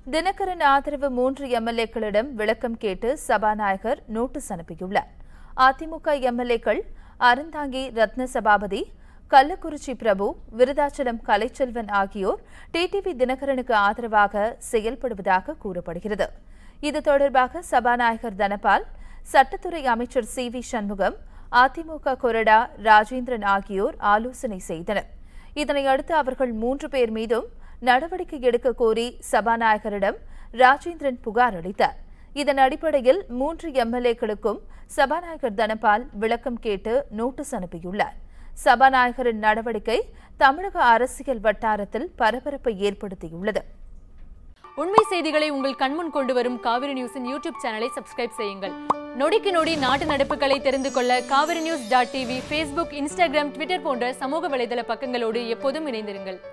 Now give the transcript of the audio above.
தினகரன் ஆதரவு மூன்று எம்எல்ஏக்களிடம் விளக்கம் கேட்டு சபாநாயகர் நோட்டீஸ் அனுப்பியுள்ளார் அதிமுக எம்எல்ஏக்கள் அறந்தாங்கி ரத்ன சபாபதி கள்ளக்குறிச்சி பிரபு விருதாச்சலம் கலைச்செல்வன் ஆகியோர் டிடிவி தினகரனுக்கு ஆதரவாக செயல்படுவதாக கூறப்படுகிறது இது தொடர்பாக சபாநாயகர் தனபால் சட்டத்துறை அமைச்சர் சி வி சண்முகம் அதிமுக கொறடா ராஜேந்திரன் ஆகியோர் ஆலோசனை செய்தனர் இதனையடுத்து அவர்கள் மூன்று பேர் மீதும் நடவடிக்கை எடுக்க கோரி சபாநாயகரிடம் ராஜேந்திரன் புகார் அளித்தார் இதன் அடிப்படையில் மூன்று எம்எல்ஏக்களுக்கும் சபாநாயகர் தனபால் விளக்கம் கேட்டு நோட்டீஸ் அனுப்பியுள்ளார் சபாநாயகரின் நடவடிக்கை தமிழக அரசியல் வட்டாரத்தில் பரபரப்பை ஏற்படுத்தியுள்ளது உண்மை செய்திகளை உங்கள் கண்முன் கொண்டு வரும் காவிரி நியூஸின் யூடியூப் சேனலை சப்ஸ்கிரைப் செய்யுங்கள் நொடிக்கு நொடி நாட்டு நடப்புகளை தெரிந்து கொள்ள Kaveri news dot TV Facebook Instagram Twitter போன்ற சமூக வலைதள பக்கங்களோடு எப்போதும் இணைந்திருங்கள்